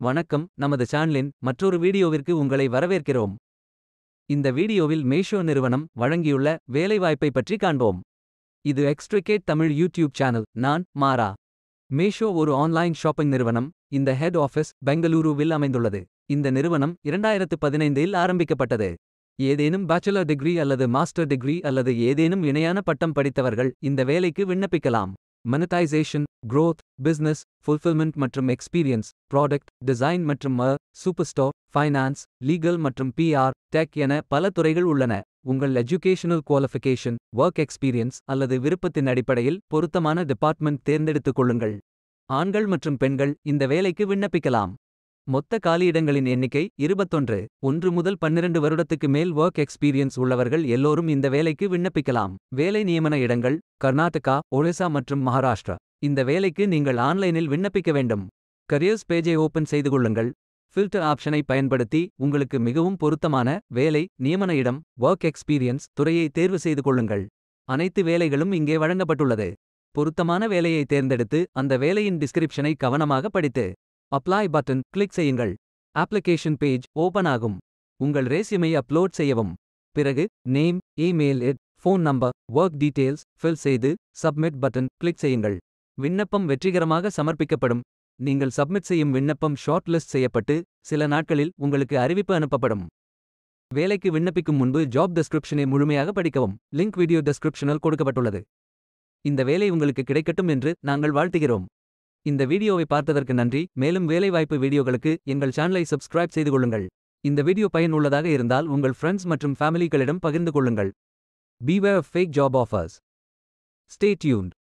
வணக்கம் நமது சேனலின் மற்றொரு வீடியோவிற்கு உங்களை வரவேற்கிறோம் இந்த வீடியோவில் மேஷோ நிறுவனம் வழங்கியுள்ள வேலைவாய்ப்பை பற்றி காண்போம் இது எக்ஸ்ட்ரிகேட் தமிழ் யூடியூப் சேனல் நான் மாரா மேஷோ ஒரு ஆன்லைன் ஷாப்பிங் நிறுவனம் இந்த ஹெட் ஆஃபீஸ் பெங்களூருவில் அமைந்துள்ளது இந்த நிறுவனம் இரண்டாயிரத்து பதினைந்தில் ஆரம்பிக்கப்பட்டது ஏதேனும் பேச்சுலர் டிகிரி அல்லது மாஸ்டர் டிகிரி அல்லது ஏதேனும் இணையான பட்டம் படித்தவர்கள் இந்த வேலைக்கு விண்ணப்பிக்கலாம் மனடைசேஷன் growth பிசினஸ் fulfillment மற்றும் எக்ஸ்பீரியன்ஸ் ப்ராடக்ட் டிசைன் மற்றும் ம சூப்பர் ஸ்டோர் ஃபைனான்ஸ் லீகல் மற்றும் பிஆர் டெக் என பல துறைகள் உள்ளன உங்கள் எஜுகேஷனல் குவாலிஃபிகேஷன் ஒர்க் எக்ஸ்பீரியன்ஸ் அல்லது விருப்பத்தின் அடிப்படையில் பொருத்தமான டிபார்ட்மெண்ட் தேர்ந்தெடுத்துக் கொள்ளுங்கள் ஆண்கள் மற்றும் பெண்கள் இந்த வேலைக்கு விண்ணப்பிக்கலாம் மொத்த காலியிடங்களின் எண்ணிக்கை இருபத்தொன்று ஒன்று முதல் பன்னிரண்டு வருடத்துக்கு மேல் ஒர்க் எக்ஸ்பீரியன்ஸ் உள்ளவர்கள் எல்லோரும் இந்த வேலைக்கு விண்ணப்பிக்கலாம் வேலை நியமன இடங்கள் கர்நாடகா ஒரிசா மற்றும் மகாராஷ்டிரா இந்த வேலைக்கு நீங்கள் ஆன்லைனில் விண்ணப்பிக்க வேண்டும் கரியர்ஸ் பேஜை ஓபன் செய்து கொள்ளுங்கள் ஃபில்டர் ஆப்ஷனை பயன்படுத்தி உங்களுக்கு மிகவும் பொருத்தமான வேலை நியமன இடம் ஒர்க் எக்ஸ்பீரியன்ஸ் துறையை தேர்வு செய்து கொள்ளுங்கள் அனைத்து வேலைகளும் இங்கே வழங்கப்பட்டுள்ளது பொருத்தமான வேலையை தேர்ந்தெடுத்து அந்த வேலையின் டிஸ்கிரிப்ஷனை கவனமாக படித்து அப்ளை பட்டன் கிளிக் செய்யுங்கள் அப்ளிகேஷன் பேஜ் ஓபன் ஆகும் உங்கள் ரேசியூமை அப்லோட் செய்யவும் பிறகு நேம் இமெயில் எட் phone number work details fill செய்து சப்மிட் பட்டன் கிளிக் செய்யுங்கள் விண்ணப்பம் வெற்றிகரமாக சமர்ப்பிக்கப்படும் நீங்கள் சப்மிட் செய்யும் விண்ணப்பம் ஷார்ட் லிஸ்ட் செய்யப்பட்டு சில நாட்களில் உங்களுக்கு அறிவிப்பு அனுப்பப்படும் வேலைக்கு விண்ணப்பிக்கும் முன்பு ஜாப் டெஸ்கிரிப்ஷனை முழுமையாக படிக்கவும் லிங்க் வீடியோ டெஸ்கிரிப்ஷனில் கொடுக்கப்பட்டுள்ளது இந்த வேலை உங்களுக்கு கிடைக்கட்டும் என்று நாங்கள் வாழ்த்துகிறோம் இந்த வீடியோவை பார்த்ததற்கு நன்றி மேலும் வேலைவாய்ப்பு வீடியோகளுக்கு எங்கள் சேனலை சப்ஸ்கிரைப் செய்து கொள்ளுங்கள் இந்த வீடியோ பயனுள்ளதாக இருந்தால் உங்கள் ஃப்ரெண்ட்ஸ் மற்றும் ஃபேமிலிகளிடம் பகிர்ந்து கொள்ளுங்கள் beware fake job offers stay tuned